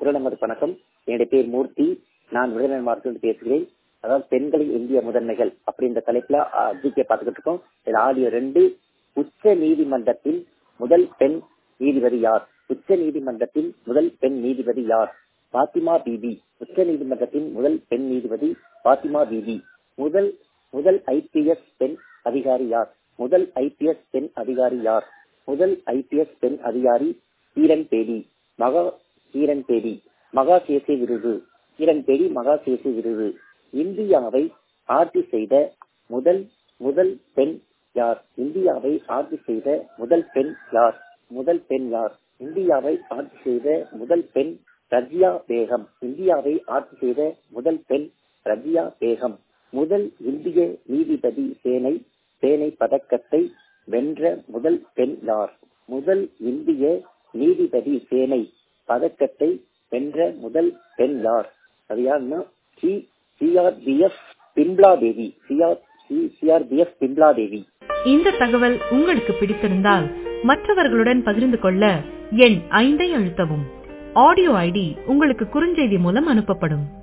குரல் வணக்கம் என்னுடைய பேர் மூர்த்தி நான் விருதுநகர் மாவட்டத்தில் பேசுகிறேன் அதாவது பெண்களின் இந்திய முதன்மைகள் அப்படின்ற தலைப்புல ஜிகே பார்த்துக்கிட்டு இருக்கோம் இது ஆடியோ ரெண்டு உச்ச நீதிமன்றத்தில் முதல் பெண் நீதிபதி யார் உச்ச நீதிமன்றத்தில் முதல் பெண் நீதிபதி யார் பாத்திமா பிபி உச்ச நீதிமன்றத்தின் முதல் பெண் நீதிபதி பாத்திமா பிபி முதல் முதல் ஐபிஎஸ் பெண் அதிகாரி யார் முதல் ஐபிஎஸ் பெண் அதிகாரி யார் முதல் ஐபிஎஸ் பெண் அதிகாரி கீரன் பேடி மகா கீரன் பேடி மகா சேசே விருது கீரன் பேடி மகா சேசே விருது இந்தியாவை ஆட்சி செய்த முதல் முதல் பெண் யார் இந்தியாவை ஆட்சி செய்த முதல் பெண் யார் முதல் பெண் யார் இந்தியாவை ஆட்சி செய்த முதல் பெண் ரஜியா பேகம் இந்தியாவை ஆட்சி செய்த முதல் பெண் ரஜியா பேகம் முதல் இந்திய நீதிபதி சேனை சேனை பதக்கத்தை வென்ற முதல் பெண் யார் முதல் இந்திய நீதிபதி சேனை பதக்கத்தை வென்ற முதல் பெண் யார் அது யாருன்னா C CRPF Bimla Devi CR CRPF Bimla Devi இந்த தகவல் உங்களுக்கு பிடித்திருந்தால் மற்றவர்களுடன் பகிர்ந்து கொள்ள எண் ஐந்தை அழுத்தவும் ஆடியோ ஐடி உங்களுக்கு குறுஞ்செய்தி மூலம் அனுப்பப்படும்